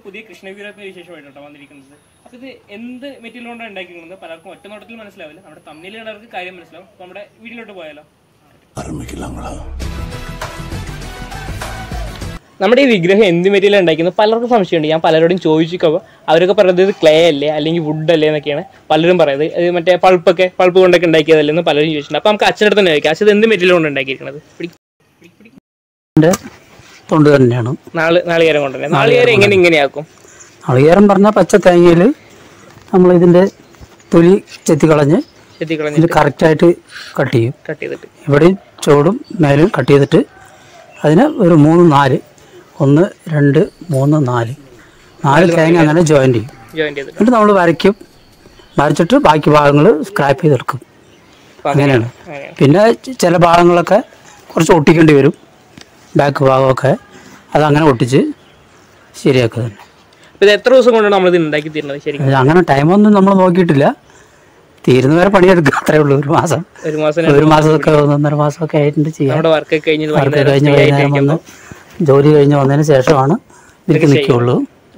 പുതിയ കൃഷ്ണവീരത്തിന് വിശേഷമായിട്ടോ വന്നിരിക്കുന്നത് അപ്പൊ ഇത് എന്ത് മെറ്റീരിയൽ കൊണ്ടാണ് ഉണ്ടാക്കിയിരിക്കുന്നത് പലർക്കും ഒറ്റ നോട്ടത്തിൽ മനസ്സിലാവില്ല നമ്മുടെ തമ്മിൽ കണ്ടവർക്ക് കാര്യം മനസ്സിലാവും അപ്പൊ നമ്മുടെ വീട്ടിലോട്ട് പോയാലോ നമ്മുടെ ഈ വിഗ്രഹം എന്ത് മെറ്റീരിയൽ ഉണ്ടാക്കുന്നത് പലർക്കും സംശയമുണ്ട് ഞാൻ പലരോടും ചോദിച്ചപ്പോൾ അവരൊക്കെ പറയുന്നത് ഇത് ക്ലേ അല്ലേ അല്ലെങ്കിൽ വുഡ് അല്ലേ എന്നൊക്കെയാണ് പലരും പറയുന്നത് ഇത് മറ്റേ പൾപ്പൊക്കെ പൾപ്പ് കൊണ്ടൊക്കെ ഉണ്ടാക്കിയതല്ലേ എന്ന് പലരും ചോദിച്ചിട്ടുണ്ട് അപ്പോൾ നമുക്ക് അച്ഛനടുത്ത് തന്നെ ചോദിക്കാം അച്ഛൻ ഇത് എന്ത് മെറ്റീരിയൽ കൊണ്ട് ഉണ്ടാക്കിയിരിക്കുന്നത് പിടി- പിടി- പിടി. ൻ്റെ തൊണ്ട് തന്നെയാണ് നാള് നാളികേരം കൊണ്ടല്ലേ നാളികേരം എങ്ങനെ ഇങ്ങനെയാക്കും നാളികേരം പറഞ്ഞാൽ പച്ച തേങ്ങയിൽ നമ്മൾ ഇതിൻ്റെ തൊലി ചെത്തി കളഞ്ഞ് എത്തിക്കളഞ്ഞ് ഇത് കറക്റ്റായിട്ട് കട്ട് ചെയ്യും കട്ട് ചെയ്തിട്ട് ഇവിടെയും ചുവടും മേലും കട്ട് ചെയ്തിട്ട് അതിന് ഒരു മൂന്ന് നാല് ഒന്ന് രണ്ട് മൂന്ന് നാല് നാല് തേങ്ങ അങ്ങനെ ജോയിൻ ചെയ്യും ജോയിൻ ചെയ്തിട്ട് എന്നിട്ട് നമ്മൾ വരയ്ക്കും വരച്ചിട്ട് ബാക്കി ഭാഗങ്ങൾ സ്ക്രാപ്പ് ചെയ്തെടുക്കും അപ്പൊ അങ്ങനെയാണ് അങ്ങനെയാണ് പിന്നെ ച- ചില ഭാഗങ്ങളൊക്കെ കുറച്ച് ഒട്ടിക്കേണ്ടി വരും ബാക്ക് ഭാഗമൊക്കെ അതങ്ങനെ ഒട്ടിച്ച് ശരിയാക്കുക തന്നെ അപ്പൊ ഇത് എത്ര ദിവസം കൊണ്ടാണ് നമ്മൾ ഇത് ഉണ്ടാക്കി തീരുന്നത് ശരിക്കും ഇത് അങ്ങനെ ടൈമൊന്നും നമ്മൾ നോക്കിയിട്ടില്ല തീരുന്ന വരെ പണിയെടുക്കുക അത്രേ ഉള്ളൂ ഒരു മാസം ഒരു മാസം ഒരു മാസമൊക്കെ ഒന്നൊന്നര മാസമൊക്കെ ആയിട്ടുണ്ട് ചെയ്യാം നമ്മുടെ വർക്ക് കഴിഞ്ഞ് വർക്ക് കഴിഞ്ഞ് വൈകുന്നേരം വന്ന് ജോലി കഴിഞ്ഞ് വന്നതിന് ശേഷമാണ് ഇതിലേക്ക് നിൽക്കുകയുള്ളൂ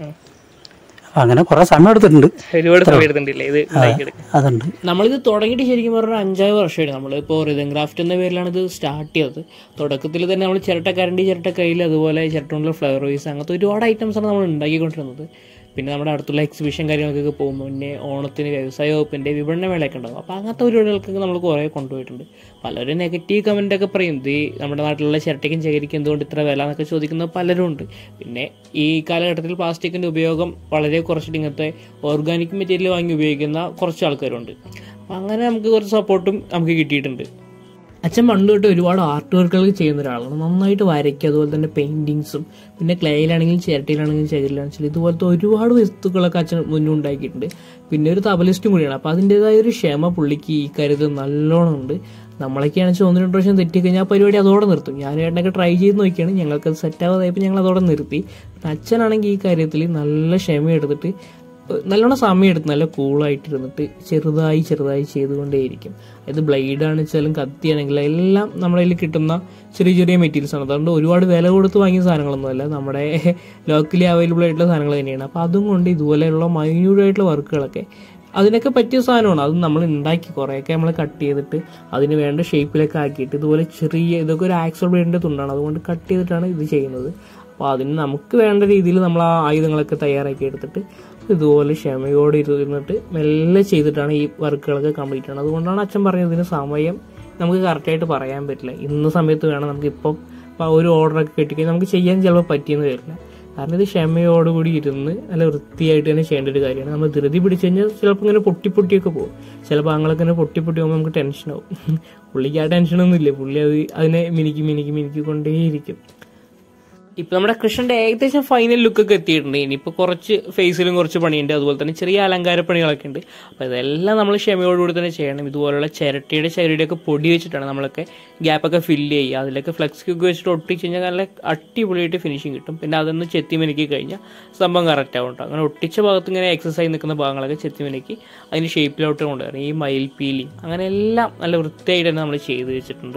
അപ്പം അങ്ങനെ കുറേ സമയം എടുത്തിട്ടുണ്ട് ഒരുപാട് സമയം എടുത്തിട്ടില്ലേ ഇത് ഉണ്ടാക്കിയെടുക്കാൻ അതുണ്ട് നമ്മളിത് തുടങ്ങിയിട്ട് ശരിക്കും പറഞ്ഞാൽ അഞ്ചാറ് വർഷമായിട്ട് നമ്മളിപ്പോൾ റിതം ക്രാഫ്റ്റ് എന്ന പേരിലാണ് ഇത് സ്റ്റാർട്ട് ചെയ്തത് തുടക്കത്തിൽ തന്നെ നമ്മൾ ചിരട്ടക്കരണ്ടി ചിരട്ടക്കയിൽ അതുപോലെ ചിരട്ട കൊണ്ടുള്ള ഫ്ലവർ വൈസ് അങ്ങനത്തെ ഒരുപാട് ഐറ്റംസാണ് നമ്മൾ ഉണ്ടാക്കിക്കൊണ്ടിരുന്നത് പിന്നെ നമ്മുടെ അടുത്തുള്ള എക്സിബിഷൻ കാര്യങ്ങൾക്കൊക്കെ പോകും മുന്നേ ഓണത്തിന് വ്യവസായ വകുപ്പിൻ്റെ വിപണന മേളയൊക്കെ ഉണ്ടാകും അപ്പോൾ അങ്ങനത്തെ പരിപാടികൾക്കൊക്കെ നമ്മൾ കുറേ കൊണ്ടുപോയിട്ടുണ്ട് പലരും നെഗറ്റീവ് കമൻ്റ് ഒക്കെ പറയും ഇത് ഈ നമ്മുടെ നാട്ടിലുള്ള ചിരട്ടയ്ക്കും ചകരിക്കും എന്തുകൊണ്ട് ഇത്ര വില എന്നൊക്കെ ചോദിക്കുന്ന പലരും ഉണ്ട് പിന്നെ ഈ കാലഘട്ടത്തിൽ പ്ലാസ്റ്റിക്കിൻ്റെ ഉപയോഗം വളരെ കുറച്ചിട്ട് ഇങ്ങനത്തെ ഓർഗാനിക് മെറ്റീരിയൽ വാങ്ങി ഉപയോഗിക്കുന്ന കുറച്ച് ആൾക്കാരുണ്ട് അപ്പോൾ അങ്ങനെ നമുക്ക് കുറച്ച് സപ്പോർട്ടും നമുക്ക് കിട്ടിയിട്ടുണ്ട് അച്ഛൻ പണ്ട് തൊട്ട് ഒരുപാട് ആർട്ട് വർക്കുകൾ ചെയ്യുന്ന ഒരാളാണ് നന്നായിട്ട് വരയ്ക്കുക അതുപോലെ തന്നെ പെയിൻറ്റിങ്സും പിന്നെ ക്ലേയിലാണെങ്കിലും ചിരട്ടയിലാണെങ്കിലും ചകിരിലാണെങ്കിലും ശരി ഇതുപോലത്തെ ഒരുപാട് വസ്തുക്കളൊക്കെ അച്ഛൻ മുന്നേ ഉണ്ടാക്കിയിട്ടുണ്ട് പിന്നെ ഒരു തബലിസ്റ്റും കൂടിയാണ് അപ്പോൾ അതിൻ്റെതായ ഒരു ക്ഷമ പുള്ളിക്ക് ഈ കാര്യത്തിൽ നല്ലോണം ഉണ്ട് നമ്മളൊക്കെയാണ് വെച്ചാൽ ഒന്ന് രണ്ട് പ്രാവശ്യം തെറ്റിക്കഴിഞ്ഞാൽ ആ പരിപാടി അതോടെ നിർത്തും ഞാൻ ഏട്ടനൊക്കെ ട്രൈ ചെയ്ത് നോക്കിയാണ് ഞങ്ങൾക്ക് സെറ്റ് ആവാതായപ്പോൾ ഞങ്ങൾ അതോടെ നിർത്തി അച്ഛനാണെങ്കിൽ ഈ കാര്യത്തിൽ നല്ല ക്ഷമ എടുത്തിട്ട് നല്ലോണം സമയം എടുത്ത് നല്ല കൂളായിട്ട് ഇരുന്നിട്ട് ചെറുതായി ചെറുതായി ചെയ്തുകൊണ്ടേയിരിക്കും അത് ബ്ലേഡാണ് വെച്ചാലും കത്തിയാണെങ്കിലും എല്ലാം നമ്മുടെ കയ്യിൽ കിട്ടുന്ന ചെറിയ ചെറിയ മെറ്റീരിയൽസ് ആണ് അതുകൊണ്ട് ഒരുപാട് വില കൊടുത്ത് വാങ്ങിയ സാധനങ്ങളൊന്നുമല്ല നമ്മുടെ ലോക്കലി അവൈലബിൾ ആയിട്ടുള്ള സാധനങ്ങൾ തന്നെയാണ് അപ്പോൾ അതും കൊണ്ട് ഇതുപോലെയുള്ള മൈന്യൂട്ട് ആയിട്ടുള്ള വർക്കുകളൊക്കെ അതിനൊക്കെ പറ്റിയ സാധനമാണ് അത് നമ്മൾ ഉണ്ടാക്കി കുറേയൊക്കെ നമ്മൾ കട്ട് ചെയ്തിട്ട് അതിന് വേണ്ട ഷേപ്പിലൊക്കെ ആക്കിയിട്ട് ഇതുപോലെ ചെറിയ ഇതൊക്കെ ഒരു ആക്സൽ ബ്ലേഡിൻ്റെ തുണ്ടാണ് അതുകൊണ്ട് കട്ട് ചെയ്തിട്ടാണ് ഇത് ചെയ്യുന്നത് അപ്പോൾ അതിന് നമുക്ക് വേണ്ട രീതിയിൽ നമ്മൾ ആ ആയുധങ്ങളൊക്കെ തയ്യാറാക്കി എടുത്തിട്ട് ഇതുപോലെ ക്ഷമയോടെ ഇരുന്നിട്ട് മെല്ലെ ചെയ്തിട്ടാണ് ഈ വർക്കുകളൊക്കെ കംപ്ലീറ്റ് ആണ് അതുകൊണ്ടാണ് അച്ഛൻ പറഞ്ഞത് ഇതിന് സമയം നമുക്ക് കറക്റ്റായിട്ട് പറയാൻ പറ്റില്ല ഇന്ന സമയത്ത് വേണം നമുക്ക് ഇപ്പം ഇപ്പം ഒരു ഓർഡറൊക്കെ കിട്ടിക്കഴിഞ്ഞാൽ നമുക്ക് ചെയ്യാൻ ചിലപ്പോൾ പറ്റിയെന്ന് വരില്ല കാരണം ഇത് ക്ഷമയോടുകൂടി ഇരുന്ന് നല്ല വൃത്തിയായിട്ട് തന്നെ ചെയ്യേണ്ട ഒരു കാര്യമാണ് നമ്മൾ ധൃതി പിടിച്ചു കഴിഞ്ഞാൽ ചിലപ്പോൾ ഇങ്ങനെ പൊട്ടി പൊട്ടിയൊക്കെ പോകും ചില ഭാഗങ്ങളൊക്കെ ഇങ്ങനെ പൊട്ടി പൊട്ടി പോകുമ്പോൾ നമുക്ക് ടെൻഷനാവും പുള്ളിക്ക് ആ ടെൻഷനൊന്നും ഇല്ല പുള്ളി അത് അതിനെ മിനുക്കി മിനുക്കി മിനുക്കി കൊണ്ടേയിരിക്കും ഇപ്പൊ നമ്മുടെ കൃഷ്ണന്റെ ഏകദേശം ഫൈനൽ ലുക്കൊക്കെ എത്തിയിട്ടുണ്ട് ഇനിയിപ്പോ കുറച്ച് ഫേസിലും കുറച്ച് പണിയുണ്ട് അതുപോലെ തന്നെ ചെറിയ അലങ്കാര പണികളൊക്കെ ഉണ്ട് അപ്പൊ ഇതെല്ലാം നമ്മൾ ക്ഷമയോടുകൂടി തന്നെ ചെയ്യണം ഇതുപോലുള്ള ചിരട്ടയുടെ ചകിരിയുടെ ഒക്കെ പൊടി വെച്ചിട്ടാണ് നമ്മളൊക്കെ ഗ്യാപ്പൊക്കെ ഫില്ല് ചെയ്യുക അതിലൊക്കെ ഫ്ലെക്സ് ക്യൂക്ക് വെച്ചിട്ട് ഒട്ടിച്ച് കഴിഞ്ഞാൽ നല്ല അടിപൊളിയായിട്ട് ഫിനിഷിങ് കിട്ടും പിന്നെ അതൊന്ന് ചെത്തി മിനുക്കി കഴിഞ്ഞാൽ സംഭവം കറക്റ്റ് ആവും കേട്ടോ അങ്ങനെ ഒട്ടിച്ച ഭാഗത്ത് ഇങ്ങനെ എക്സസൈസ് നിൽക്കുന്ന ഭാഗങ്ങളൊക്കെ ചെത്തി മിനുക്കി അതിന് ഷേപ്പിലോട്ട് കൊണ്ടുവരണം ഈ മയിൽ പീലി അങ്ങനെ എല്ലാം നല്ല വൃത്തിയായിട്ട് തന്നെ നമ്മൾ ചെയ്ത് വെച്ചിട്ടുണ്ട്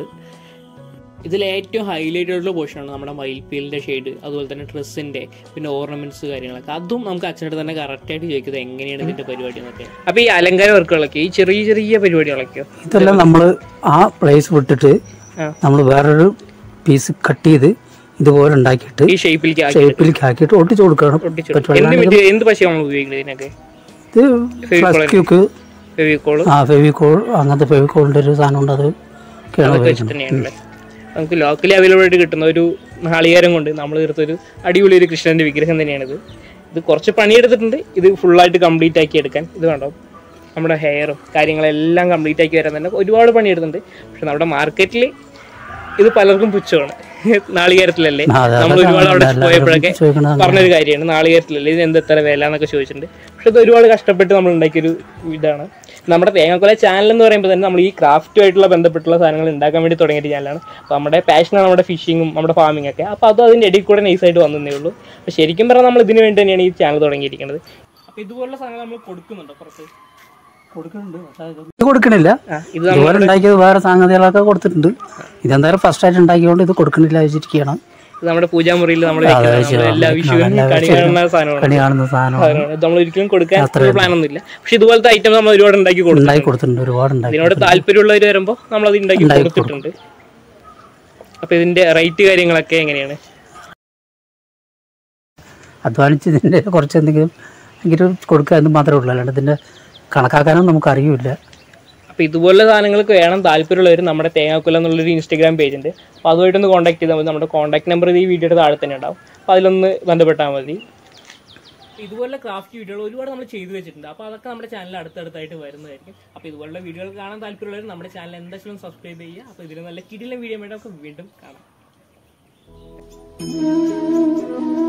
ഇതിൽ ഏറ്റവും ഹൈലൈറ്റ് ആയിട്ടുള്ള പോർഷനാണ് നമ്മുടെ മയിൽപ്പീലിൻ്റെ ഷെയ്ഡ് അതുപോലെ തന്നെ ഡ്രസ്സിൻ്റെ പിന്നെ ഓർണമെന്റ്സ് കാര്യങ്ങളൊക്കെ അതും നമുക്ക് അച്ഛനോട് തന്നെ കറക്റ്റായിട്ട് ചോദിക്കുന്നത് എങ്ങനെയാണ് ഇതിന്റെ പരിപാടി എന്നൊക്കെ അപ്പോൾ ഈ അലങ്കാര വർക്കുകളൊക്കെ ഈ ചെറിയ ചെറിയ പരിപാടികളൊക്കെയോ ഇതെല്ലാം നമ്മൾ ആ പ്ലേസ് വിട്ടിട്ട് ആ. നമ്മൾ വേറൊരു പീസ് കട്ട് ചെയ്ത് ഇതുപോലെ ഉണ്ടാക്കിയിട്ട് ഈ ഷേപ്പിലേക്ക് ആക്കി ഷേപ്പിലേക്ക് ആക്കിയിട്ട് ഒട്ടിച്ചു കൊടുക്കണം ഒട്ടിച്ചു പറ്റും. എന്ത് മെറ്റീരിയൽ എന്ത് പശയാണ് നമ്മൾ ഉപയോഗിക്കുന്നത് ഇതിനൊക്കെ ഇത് ഫ്ലക്സ് ക്യൂക്ക് ഫെവിക്കോള് ആ ഫെവിക്കോൾ അങ്ങനത്തെ ഫെവിക്കോളിൻ്റെ ഒരു സാധനം ഉണ്ട് അത് ഒക്കെയാണ് അതൊക്കെ വെച്ചിട്ട് തന്നെയാണല്ലേ നമുക്ക് ലോക്കലി അവൈലബിൾ ആയിട്ട് കിട്ടുന്ന ഒരു നാളികേരം കൊണ്ട് നമ്മൾ തീർത്തൊരു അടിപൊളി ഒരു കൃഷ്ണന്റെ വിഗ്രഹം തന്നെയാണിത് ഇത് കുറച്ച് പണിയെടുത്തിട്ടുണ്ട് ഇത് ഫുള്ളായിട്ട് കംപ്ലീറ്റ് ആക്കി എടുക്കാൻ ഇത് കണ്ടോ നമ്മുടെ ഹെയറും കാര്യങ്ങളെല്ലാം കംപ്ലീറ്റ് ആക്കി വരാൻ തന്നെ ഒരുപാട് പണിയെടുത്തിട്ടുണ്ട് പക്ഷെ നമ്മുടെ മാർക്കറ്റിൽ ഇത് പലർക്കും പുച്ഛമാണ് നാളികേരത്തിലല്ലേ ആ, അതെ, നമ്മൾ അതൊക്കെ ഒരുപാട് അവിടെ എല്ലാവരും പോയപ്പോഴൊക്കെ ചോദിക്കണത് പറഞ്ഞൊരു കാര്യമാണ് നാളികേരത്തിലല്ലേ ഇതിന് എന്ത് എത്ര വില എന്നൊക്കെ ചോദിച്ചിട്ടുണ്ട് പക്ഷെ ഇത് ഒരുപാട് കഷ്ടപ്പെട്ട് നമ്മൾ ഉണ്ടാക്കിയൊരു ഇതാണ് നമ്മുടെ തേങ്ങാക്കൊല ചാനൽ എന്ന് പറയുമ്പോൾ തന്നെ നമ്മൾ ഈ ക്രാഫ്റ്റുമായിട്ടുള്ള ബന്ധപ്പെട്ടുള്ള സാധനങ്ങൾ ഉണ്ടാക്കാൻ വേണ്ടി തുടങ്ങിയ ചാനലാണ് അപ്പോൾ നമ്മുടെ പാഷനാണ് നമ്മുടെ ഫിഷിങ്ങും നമ്മുടെ ഫാമിംഗ് ഒക്കെ അപ്പോൾ അത് അതിൻ്റെ ഇടയിൽ കൂടെ നൈസായിട്ട് വന്നതേ ഉള്ളൂ അപ്പോൾ ശരിക്കും പറഞ്ഞാൽ നമ്മൾ ഇതിന് വേണ്ടി തന്നെയാണ് ഈ ചാനൽ തുടങ്ങിയിരിക്കുന്നത് അപ്പോൾ ഇതുപോലുള്ള സാധനങ്ങൾ നമ്മൾ കൊടുക്കുന്നുണ്ടോ പുറത്ത് കൊടുക്കുന്നുണ്ട് ഇത് കൊടുക്കണില്ല ആ ഇത് ഇതുപോലെ ഉണ്ടാക്കിയത് വേറെ സംഗതികളൊക്കെ കൊടുത്തിട്ടുണ്ട് ഇതെന്തായാലും ഫസ്റ്റ് ആയിട്ട് ഉണ്ടാക്കിയതുകൊണ്ട് ഇത് കൊടുക്കണില്ല വെച്ചിരിക്കുകയാണ് ഇത് നമ്മുടെ പൂജാമുറിയിൽ നമ്മൾ എല്ലാ വിഷുവിനും കണി കാണുന്ന സാധനമാണ് കണി കാണുന്ന സാധനം സാധനമാണ്. നമ്മൾ ഒരിക്കലും കൊടുക്കാൻ പ്ലാൻ ഒന്നുമില്ല പക്ഷെ ഇതുപോലത്തെ ഐറ്റം നമ്മൾ ഒരുപാട് ഉണ്ടാക്കി കൊടുക്കും ഉണ്ടാക്കി കൊടുത്തിട്ടുണ്ട് ഒരുപാട് ഉണ്ടാക്കി ഇതിനോട് താല്പര്യമുള്ളവർ വരുമ്പോൾ നമ്മൾ അത് ഉണ്ടാക്കി കൊടുത്തിട്ടുണ്ട് അപ്പൊ ഇതിന്റെ റേറ്റ് കാര്യങ്ങളൊക്കെ എങ്ങനെയാണ് അധ്വാനിച്ച് ഇതിൻ്റെ കുറച്ച് എന്തെങ്കിലും എങ്കിലും കൊടുക്കുക എന്ന് മാത്രമേ ഉള്ളൂ അല്ലാണ്ട് ഇതിൻ്റെ കണക്കാക്കാനൊന്നും നമുക്ക് അറിയില്ല അപ്പൊ ഇതുപോലുള്ള സാധനങ്ങൾക്ക് വേണം താല്പര്യമുള്ളവർ നമ്മുടെ തേങ്ങാക്കുല എന്നുള്ളൊരു ഇൻസ്റ്റാഗ്രാം പേജ് ഉണ്ട് അപ്പോൾ അതുമായിട്ടൊന്ന് കോൺടാക്ട് ചെയ്താൽ മതി നമ്മുടെ കോൺടാക്ട് നമ്പർ ഈ വീഡിയോയുടെ താഴെ തന്നെ ഉണ്ടാവും അപ്പോൾ അതിലൊന്ന് ബന്ധപ്പെട്ടാൽ മതി ഇതുപോലുള്ള ക്രാഫ്റ്റ് വീഡിയോകൾ ഒരുപാട് നമ്മൾ ചെയ്തു വെച്ചിട്ടുണ്ട് അപ്പോൾ അതൊക്കെ നമ്മുടെ ചാനൽ അടുത്തടുത്തായിട്ട് വരുന്നതായിരിക്കും അപ്പോൾ ഇതുപോലുള്ള വീഡിയോകൾ കാണാൻ താല്പര്യമുള്ളവർ നമ്മുടെ ചാനൽ എന്തായാലും സബ്സ്ക്രൈബ് ചെയ്യുക അപ്പോൾ ഇതിൽ നല്ല കിടിലം വീഡിയോ ആയിട്ട് നമുക്ക് വീണ്ടും കാണാം